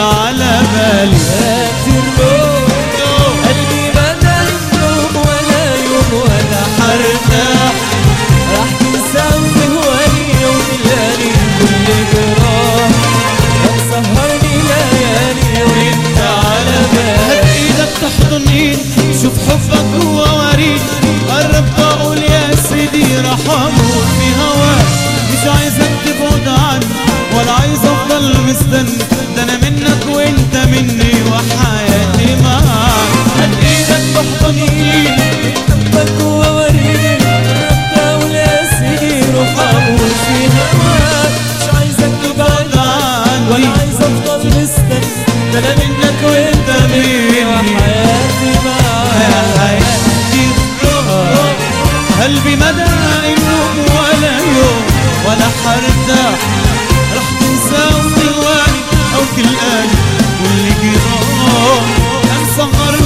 على بالي هات الروح قلبي بدل يوم ولا يوم ولا حرتاح راح تنسى في هواني يوم الليالي كل جراح راح سهرني ليالي وانت على بالي هات ايدك تحضنين شوف حبك هو وريد قرب بقول يا سيدي راح اموت في هواك مش عايزك تبعد عني ولا عايز افضل مستني ده انا منك وانت مني وحياتي معاك هات ايدك تحضنين حبك هو وريد ربنا ولا سيدي روح اموت في هواك مش عايزك تبعد عني ولا عايز افضل مستني ده انا منك وانت مني وحياتي يا معاك حياتي الروح قلبي مدى النوم ولا يوم ولا حرتاح رح تنسى وتلواني او تلقاني واللي جرام انسى